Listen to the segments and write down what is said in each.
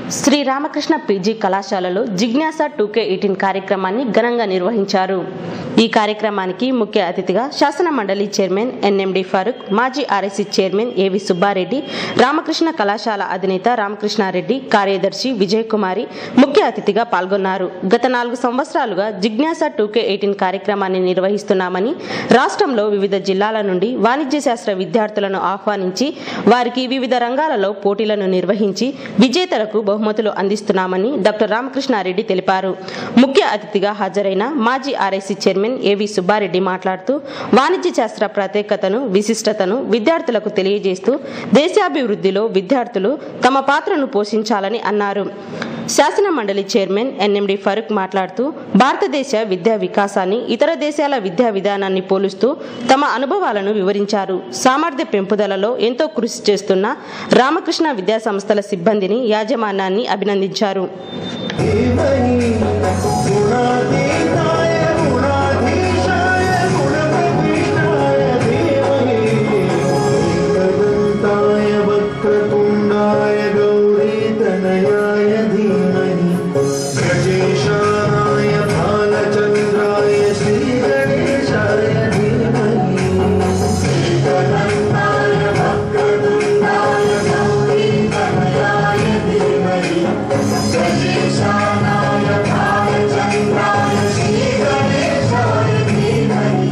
Shri Ramakrishna PG కళాశాలలో జిజ్ఞాస టూకే eighteen కార్యక్రమాన్ని ఘనంగా నిర్వహించారు ఈ కార్యక్రమానికి ముఖ్య అతిథిగా శాసన మండలి చైర్మన్ ఎన్ఎండి ఫారూక్ మాజీ ఆర్ఎస్సీ చైర్మన్ ఏవి సుబ్బారెడ్డి రామకృష్ణ కళాశాల అధినేత రామకృష్ణారెడ్డి కార్యదర్శి విజయ్ కుమారి ముఖ్య అతిథిగా పాల్గొన్నారు గత నాలుగు సంవత్సరాలుగా జిజ్ఞాస టూకే ఎయిటీన్ కార్యక్రమాన్ని నిర్వహిస్తున్నామని రాష్ట్రంలో వివిధ జిల్లాల నుండి వాణిజ్య శాస్త్ర విద్యార్థులను ఆహ్వానించి వారికి వివిధ రంగాలలో పోటీలను నిర్వహించి విజేతలకు బహుమతులు అందిస్తున్నామని డాక్టర్ రామకృష్ణారెడ్డి తెలిపారు ముఖ్య అతిథిగా హాజరైన మాజీ ఆర్ఐసీ చైర్మన్ ఏవి సుబ్బారెడ్డి మాట్లాడుతూ వాణిజ్య శాస్త్ర ప్రత్యేకతను విశిష్టతను విద్యార్థులకు తెలియజేస్తూ దేశాభివృద్ధిలో విద్యార్థులు తమ పాత్రను పోషించాలని అన్నారు శాసన మండలి చైర్మన్ ఎన్ఎండి ఫరూక్ మాట్లాడుతూ భారతదేశ విద్యా వికాసాన్ని ఇతర దేశాల విద్యా విధానాన్ని పోలుస్తూ తమ అనుభవాలను వివరించారు సామర్థ్య పెంపుదలలో ఎంతో కృషి చేస్తున్న రామకృష్ణ విద్యా సంస్థల సిబ్బందిని యాజమాన్యాన్ని అభినందించారు धीमहि गुणातीताय गुणाधीशाय गुणप्रविष्टाय धीमहि एकदन्ताय वक्रतुण्डाय गौरीतनयाय धीमहि गजेशानाय भालचन्द्राय श्रीगणेशाय धीमहि एकदन्ताय वक्रतुण्डाय गौरीतनयाय धीमहि गजेशानाय भालचन्द्राय श्रीगणेशाय धीमहि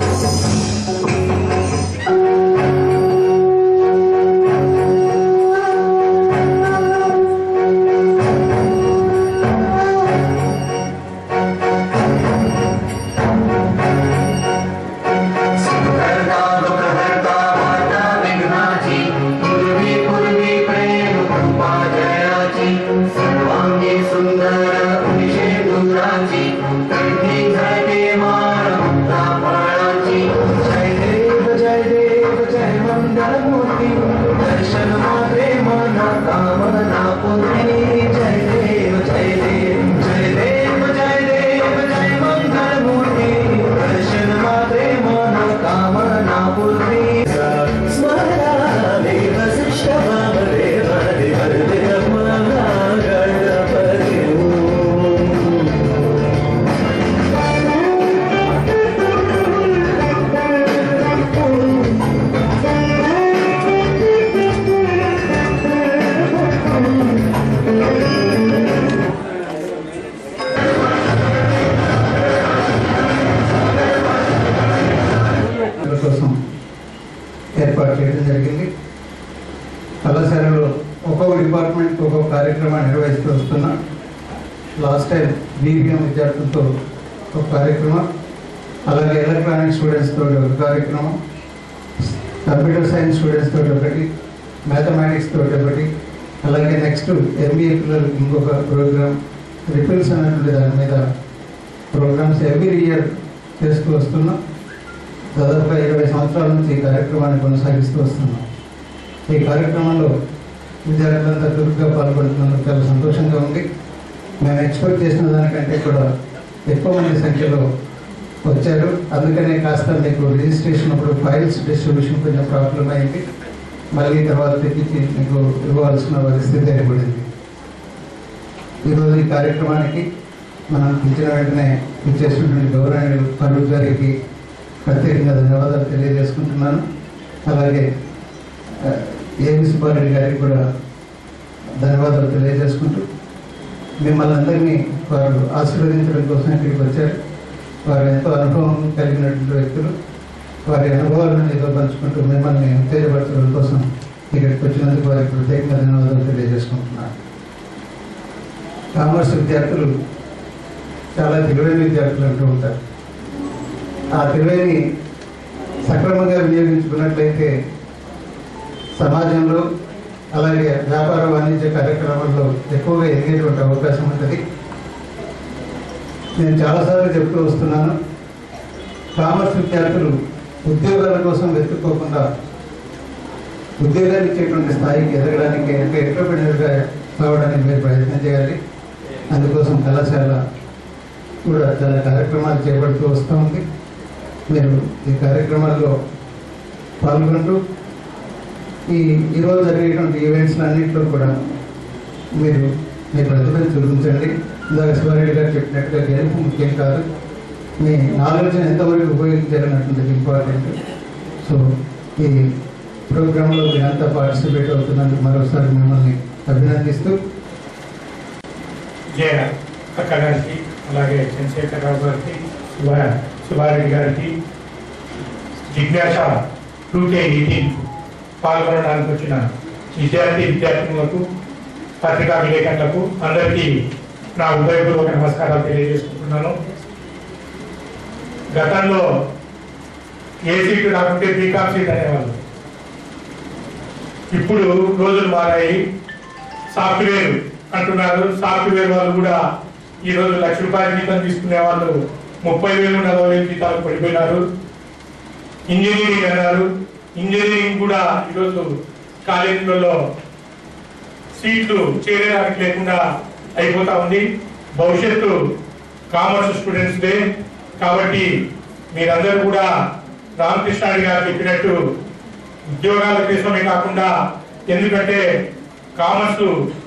सुन्दरकामप्रहर्ता माता विघ्नाची पूर्वी पूर्वी प्रेम कृपा जयाची सर्वांगी सुंदर उनिशे दुराची कंठी झळके माळ मुक्ता फळाची जय देव जय देव जय मंगलमूर्ती दर्शन मात्रे मना कामना पूर्णी जय देव जय देव जय देव जय देव जय मंगलमूर्ती दर्शन मात्रे मना कामना पूर्णी स्मरा देव शिष्य देव देव देव मना गणपती ओम. కోసం ఏర్పాటు చేయడం జరిగింది కళాశాలలో ఒక్కొక్క డిపార్ట్మెంట్ ఒక్కొక్క కార్యక్రమాన్ని నిర్వహిస్తూ వస్తున్నాం లాస్ట్ టైం బీబీఎం విద్యార్థులతో ఒక కార్యక్రమం అలాగే ఎలక్ట్రానిక్ స్టూడెంట్స్ తోటి ఒక కార్యక్రమం కంప్యూటర్ సైన్స్ స్టూడెంట్స్ తోటి ఒకటి మ్యాథమెటిక్స్ తోటి ఒకటి అలాగే నెక్స్ట్ ఎంబీఏ పిల్లలకి ఇంకొక ప్రోగ్రామ్ రిపిల్స్ అనేటువంటి దాని మీద ప్రోగ్రామ్స్ ఎవ్రీ ఇయర్ చేస్తూ వస్తున్నాం దాదాపుగా ఇరవై సంవత్సరాల నుంచి ఈ కార్యక్రమాన్ని కొనసాగిస్తూ వస్తున్నాం ఈ కార్యక్రమంలో విద్యార్థులంతా చురుగ్గా పాల్గొంటున్నందుకు చాలా సంతోషంగా ఉంది మేము ఎక్స్పెక్ట్ చేసిన దానికంటే కూడా ఎక్కువ మంది సంఖ్యలో వచ్చారు అందుకనే కాస్త మీకు రిజిస్ట్రేషన్ అప్పుడు ఫైల్స్ డిస్ట్రిబ్యూషన్ కొంచెం ప్రాబ్లం అయింది మళ్ళీ తర్వాత తెప్పించి మీకు ఇవ్వాల్సిన పరిస్థితి ఏర్పడింది ఈరోజు ఈ కార్యక్రమానికి మనం పిలిచిన వెంటనే ఇచ్చేసినటువంటి గౌరవనీయులు ఫరూక్ గారికి ప్రత్యేకంగా ధన్యవాదాలు తెలియజేసుకుంటున్నాను అలాగే ఆ, ఏవి సుబ్బారెడ్డి గారికి కూడా ధన్యవాదాలు తెలియజేసుకుంటూ మిమ్మల్ని అందరినీ వారు ఆశీర్వదించడం కోసం ఇక్కడికి వచ్చారు వారు ఎంతో అనుభవం కలిగినటువంటి వ్యక్తులు వారి అనుభవాలను ఏదో పంచుకుంటూ మిమ్మల్ని ఉత్తేజపరచడం కోసం ఇక్కడికి వచ్చినందుకు వారికి ప్రత్యేకంగా ధన్యవాదాలు తెలియజేసుకుంటున్నాను కామర్స్ విద్యార్థులు చాలా తెలివైన విద్యార్థులు అంటూ ఉంటారు ఆ తెలివిని సక్రమంగా వినియోగించుకున్నట్లయితే సమాజంలో అలాగే వ్యాపార వాణిజ్య కార్యక్రమాల్లో ఎక్కువగా ఎదిగేటువంటి అవకాశం ఉంటుంది నేను చాలాసార్లు చెప్తూ వస్తున్నాను కామర్స్ విద్యార్థులు ఉద్యోగాల కోసం వెతుక్కోకుండా ఉద్యోగాలు ఇచ్చేటువంటి స్థాయికి ఎదగడానికి అంటే ఎంటర్ప్రినర్గా కావడానికి మీరు ప్రయత్నం చేయాలి అందుకోసం కళాశాల కూడా చాలా కార్యక్రమాలు చేపడుతూ వస్తూ ఉంది మీరు ఈ కార్యక్రమాల్లో పాల్గొంటూ ఈ ఈరోజు జరిగేటువంటి ఈవెంట్స్ అన్నింటిలో కూడా మీరు మీ ప్రతిభను చూపించండి ఇందాక శివారెడ్డి గారు చెప్పినట్టుగా గెలుపు ముఖ్యం కాదు మీ నాలెడ్జ్ని ఎంతవరకు ఉపయోగించాలన్నటువంటిది ఇంపార్టెంట్ సో ఈ ప్రోగ్రాంలో మీరంతా పార్టిసిపేట్ అవుతున్నందుకు మరోసారి మిమ్మల్ని అభినందిస్తూ జయ అక్క గారికి అలాగే చంద్రశేఖరరావు గారికి శివ శివారెడ్డి గారికి జిజ్ఞాస టూ కే ఎయిటీన్ పాల్గొనడానికి వచ్చిన విద్యార్థి విద్యార్థులకు పత్రికా విలేకరులకు అందరికీ నా ఉదయపూర్వక నమస్కారాలు తెలియజేసుకుంటున్నాను గతంలో ఏ సీటు రాకుంటే బీకామ్ సీట్ అనేవాళ్ళు ఇప్పుడు రోజులు మారాయి సాఫ్ట్వేర్ అంటున్నారు సాఫ్ట్వేర్ వాళ్ళు కూడా ఈ రోజు లక్ష రూపాయల జీతం తీసుకునే వాళ్ళు ముప్పై వేలు నలభై వేలు జీతాలు పడిపోయినారు ఇంజనీరింగ్ అన్నారు ఇంజనీరింగ్ కూడా ఈరోజు కాలేజీలలో సీట్లు చేరేదానికి లేకుండా అయిపోతా ఉంది భవిష్యత్తు కామర్స్ స్టూడెంట్స్ డే కాబట్టి మీరందరూ కూడా రామకృష్ణాడి గారు చెప్పినట్టు ఉద్యోగాల కోసమే కాకుండా ఎందుకంటే కామర్స్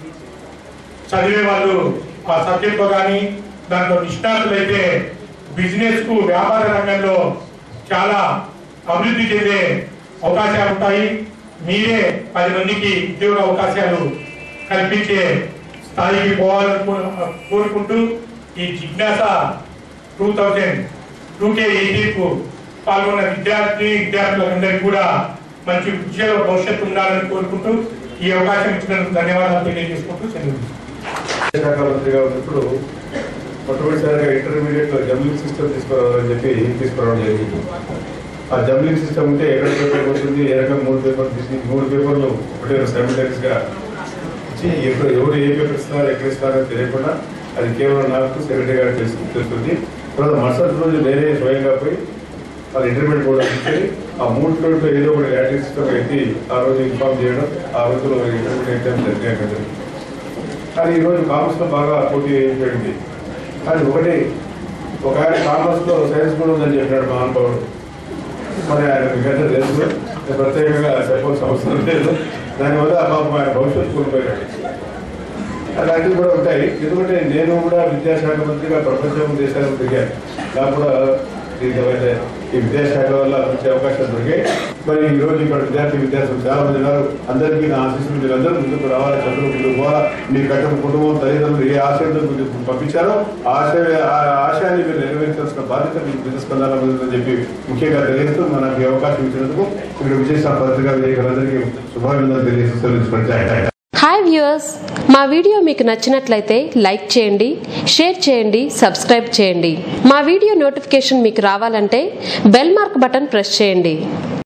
చదివే వాళ్ళు ఆ సబ్జెక్ట్ లో కానీ దాంట్లో నిష్ణాతులైతే బిజినెస్ కు వ్యాపార రంగంలో చాలా అభివృద్ధి చెందే అవకాశాలు ఉంటాయి మీరే పది మందికి ఉద్యోగ అవకాశాలు కల్పించే స్థాయికి పోవాలని కో- కోరుకుంటూ ఈ Jignasa two thousand two K eighteen కు పాల్గొన్న విద్యార్థి విద్యార్థులందరికీ కూడా మంచి ఉద్యోగ భవిష్యత్తు ఉండాలని కోరుకుంటూ ఈ అవకాశం ఇచ్చినందుకు ధన్యవాదాలు తెలియజేసుకుంటూ సెలవు శాఖ మంత్రిగా ఉన్నప్పుడు మొట్టమొదటిసారిగా ఇంటర్మీడియట్ లో జంబ్లింగ్ సిస్టమ్ తీసుకురావాలని చెప్పి తీసుకురావడం జరిగింది ఆ జంబ్లింగ్ సిస్టమ్ ఉంటే ఎక్కడ పేపర్ వస్తుంది ఏ రకం మూడు పేపర్లు తీసి మూడు పేపర్లు ఒకటే సైమిల్టేనియస్ గా ఇచ్చి ఎక్కడ ఎవరు ఏ పేపర్ ఇస్తున్నారు ఎక్కడ ఇస్తున్నారో తెలియకుండా అది కేవలం నాకు సెక్రటరీ గారు తెలుసు తెలుస్తుంది తర్వాత మరుసటి రోజు నేనే స్వయంగా పోయి వాళ్ళు ఇంటర్మీడియట్ కూడా ఇచ్చి ఆ మూడు రోజుల్లో ఏదో ఒకటి ల్యాటిక్ సిస్టమ్ ఎత్తి ఆ రోజు ఇన్ఫార్మ్ చేయడం ఆ రోజులో ఇంటర్మీడియట్ ఎగ్జామ్ జరిగినట్టు కానీ ఈరోజు కామర్స్ లో బాగా పోటీ అయిపోయింది కానీ ఒకటి ఒక ఆయన కామర్స్ లో సైన్స్ కూడా ఉందని చెప్పినాడు మహానుభావుడు మరి ఆయన మీకంటే తెలుసు నేను ప్రత్యేకంగా చెప్పాల్సిన అవసరం లేదు దానివల్ల పాపం ఆయన భవిష్యత్తు కోల్పోయాడు అలాంటివి కూడా ఉంటాయి ఎందుకంటే నేను కూడా విద్యాశాఖ మంత్రిగా ప్రపంచం దేశాలకు తిరిగాను నాకు కూడా దీనివల్ల ఈ విద్యాశాఖ వల్ల మంచి అవకాశాలు దొరికాయి మరి ఈ రోజు ఇక్కడ విద్యార్థి విద్యార్థులు చాలా మంది ఉన్నారు అందరికీ నా ఆశీస్సులు మీరు అందరూ ముందుకు రావాలి చదువు ముందుకు పోవాలా మీ కట్టం కుటుంబం తల్లిదండ్రులు ఏ ఆశయంతో మీకు పంపించారో ఆ ఆశయ ఆ ఆశయాన్ని మీరు నెరవేర్చాల్సిన బాధ్యత మీకు బిజినెస్ కందాలని చెప్పి ముఖ్యంగా తెలియజేస్తూ మనకు ఈ అవకాశం ఇచ్చినందుకు ఇక్కడ విజయసాగ పత్రికా విలేకరులందరికీ శుభాభినందనలు తెలియజేస్తూ హాయ్ వ్యూయర్స్ మా వీడియో మీకు నచ్చినట్లయితే లైక్ చేయండి షేర్ చేయండి సబ్స్క్రైబ్ చేయండి మా వీడియో నోటిఫికేషన్ మీకు రావాలంటే బెల్ మార్క్ బటన్ ప్రెస్ చేయండి